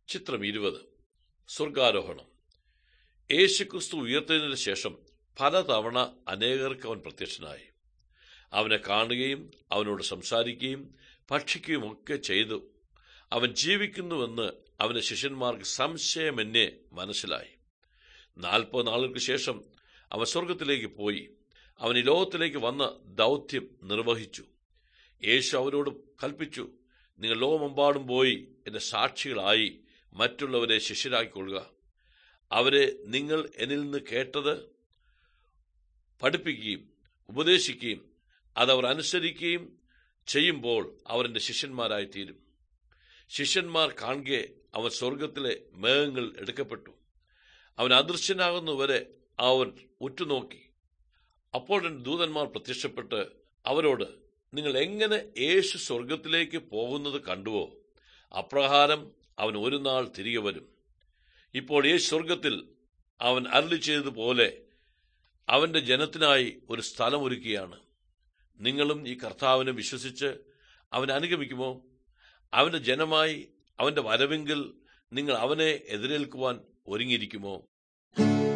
ചിത്രം ഇരുപത് സ്വർഗാരോഹണം യേശുക്രിസ്തു ഉയർത്തതിനു ശേഷം പലതവണ അനേകർക്ക് അവൻ പ്രത്യക്ഷനായി അവനെ കാണുകയും അവനോട് സംസാരിക്കുകയും ഭക്ഷിക്കുകയും ഒക്കെ ചെയ്തു അവൻ ജീവിക്കുന്നുവെന്ന് അവന്റെ ശിഷ്യന്മാർക്ക് സംശയമെന്നെ മനസ്സിലായി നാൽപ്പത് നാളുകൾക്ക് ശേഷം അവൻ സ്വർഗത്തിലേക്ക് പോയി അവൻ ഈ ലോകത്തിലേക്ക് വന്ന ദൗത്യം നിർവഹിച്ചു യേശു അവരോട് കൽപ്പിച്ചു നിങ്ങൾ ലോകമെമ്പാടും പോയി എന്റെ സാക്ഷികളായി മറ്റുള്ളവരെ ശിഷ്യരാക്കിക്കൊള്ളുക അവരെ നിങ്ങൾ എന്നിൽ നിന്ന് കേട്ടത് പഠിപ്പിക്കുകയും ഉപദേശിക്കുകയും അതവർ അനുസരിക്കുകയും ചെയ്യുമ്പോൾ അവർ എന്റെ ശിഷ്യന്മാരായി തീരും ശിഷ്യന്മാർ കാണുകെ അവൻ സ്വർഗത്തിലെ മേഘങ്ങൾ എടുക്കപ്പെട്ടു അവൻ അദൃശ്യനാകുന്നവരെ അവൻ ഉറ്റുനോക്കി അപ്പോൾ രണ്ട് ദൂതന്മാർ പ്രത്യക്ഷപ്പെട്ട് അവരോട് നിങ്ങൾ എങ്ങനെ യേശു സ്വർഗത്തിലേക്ക് പോകുന്നത് കണ്ടുവോ അപ്രകാരം അവൻ ഒരു നാൾ തിരികെ വരും ഇപ്പോൾ യേശു സ്വർഗത്തിൽ അവൻ അരളി ചെയ്തതുപോലെ അവന്റെ ജനത്തിനായി ഒരു സ്ഥലം ഒരുക്കുകയാണ് നിങ്ങളും ഈ കർത്താവിനെ വിശ്വസിച്ച് അവനെ അനുഗമിക്കുമോ അവന്റെ ജനമായി അവന്റെ വരവെങ്കിൽ നിങ്ങൾ അവനെ എതിരേൽക്കുവാൻ ഒരുങ്ങിയിരിക്കുമോ